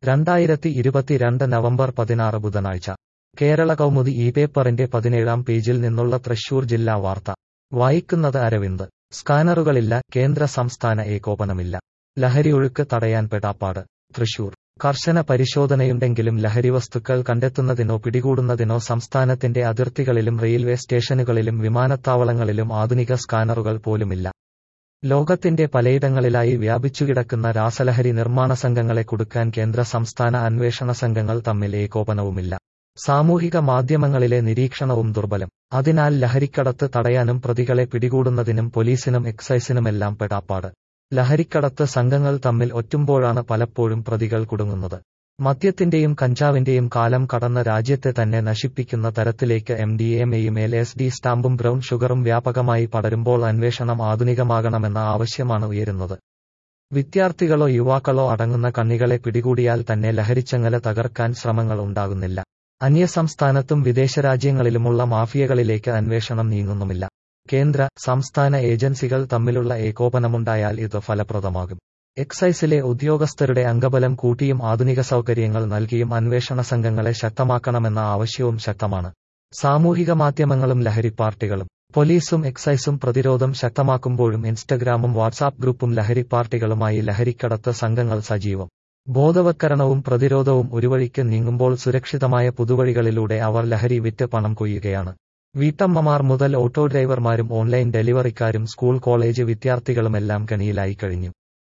രണ്ടായിരത്തി ഇരുപത്തിരണ്ട് നവംബർ പതിനാറ് ബുധനാഴ്ച കേരള കൗമുദി ഈ പേപ്പറിന്റെ പതിനേഴാം പേജിൽ നിന്നുള്ള തൃശൂർ ജില്ലാ വാർത്ത വായിക്കുന്നത് അരവിന്ദ് സ്കാനറുകളില്ല കേന്ദ്ര സംസ്ഥാന ഏകോപനമില്ല ലഹരിയൊഴുക്ക് തടയാൻ പെടാപ്പാട് തൃശൂർ കർശന പരിശോധനയുണ്ടെങ്കിലും ലഹരിവസ്തുക്കൾ കണ്ടെത്തുന്നതിനോ പിടികൂടുന്നതിനോ സംസ്ഥാനത്തിന്റെ അതിർത്തികളിലും റെയിൽവേ സ്റ്റേഷനുകളിലും വിമാനത്താവളങ്ങളിലും ആധുനിക സ്കാനറുകൾ പോലുമില്ല ലോകത്തിന്റെ പലയിടങ്ങളിലായി വ്യാപിച്ചുകിടക്കുന്ന രാസലഹരി നിർമ്മാണ സംഘങ്ങളെ കുടുക്കാൻ കേന്ദ്ര സംസ്ഥാന അന്വേഷണ സംഘങ്ങൾ തമ്മിൽ ഏകോപനവുമില്ല സാമൂഹിക മാധ്യമങ്ങളിലെ നിരീക്ഷണവും ദുർബലം അതിനാൽ ലഹരിക്കടത്ത് തടയാനും പ്രതികളെ പിടികൂടുന്നതിനും പോലീസിനും എക്സൈസിനുമെല്ലാം പെടാപ്പാട് ലഹരിക്കടത്ത് സംഘങ്ങൾ തമ്മിൽ ഒറ്റുമ്പോഴാണ് പലപ്പോഴും പ്രതികൾ കുടുങ്ങുന്നത് മദ്യത്തിന്റെയും കഞ്ചാവിന്റെയും കാലം കടന്ന രാജ്യത്തെ തന്നെ നശിപ്പിക്കുന്ന തരത്തിലേക്ക് M D M L S D സ്റ്റാമ്പും ബ്രൗൺ ഷുഗറും വ്യാപകമായി പടരുമ്പോൾ അന്വേഷണം ആധുനികമാകണമെന്ന ആവശ്യമാണ് ഉയരുന്നത് വിദ്യാർത്ഥികളോ യുവാക്കളോ അടങ്ങുന്ന കണ്ണികളെ പിടികൂടിയാൽ തന്നെ ലഹരിച്ചങ്ങല തകർക്കാൻ ശ്രമങ്ങൾ ഉണ്ടാകുന്നില്ല അന്യസംസ്ഥാനത്തും വിദേശരാജ്യങ്ങളിലുമുള്ള മാഫിയകളിലേക്ക് അന്വേഷണം നീങ്ങുന്നുമില്ല കേന്ദ്ര സംസ്ഥാന ഏജൻസികൾ തമ്മിലുള്ള ഏകോപനമുണ്ടായാൽ ഇത് ഫലപ്രദമാകും എക്സൈസിലെ ഉദ്യോഗസ്ഥരുടെ അംഗബലം കൂട്ടിയും ആധുനിക സൗകര്യങ്ങൾ നൽകിയും അന്വേഷണ സംഘങ്ങളെ ശക്തമാക്കണമെന്ന ആവശ്യവും ശക്തമാണ് സാമൂഹിക മാധ്യമങ്ങളും ലഹരി പാർട്ടികളും പോലീസും എക്സൈസും പ്രതിരോധം ശക്തമാക്കുമ്പോഴും ഇൻസ്റ്റഗ്രാമും വാട്സാപ്പ് ഗ്രൂപ്പും ലഹരി പാർട്ടികളുമായി ലഹരിക്കടത്ത് സംഘങ്ങൾ സജീവം ബോധവത്കരണവും പ്രതിരോധവും ഒരു വഴിക്ക് നീങ്ങുമ്പോൾ സുരക്ഷിതമായ പുതുവഴികളിലൂടെ അവർ ലഹരി വിറ്റ് പണം കൊയ്യുകയാണ് വീട്ടമ്മമാർ മുതൽ ഓട്ടോ ഡ്രൈവർമാരും ഓൺലൈൻ ഡെലിവറിക്കാരും സ്കൂൾ കോളേജ് വിദ്യാർത്ഥികളുമെല്ലാം കണിയിലായി കഴിഞ്ഞു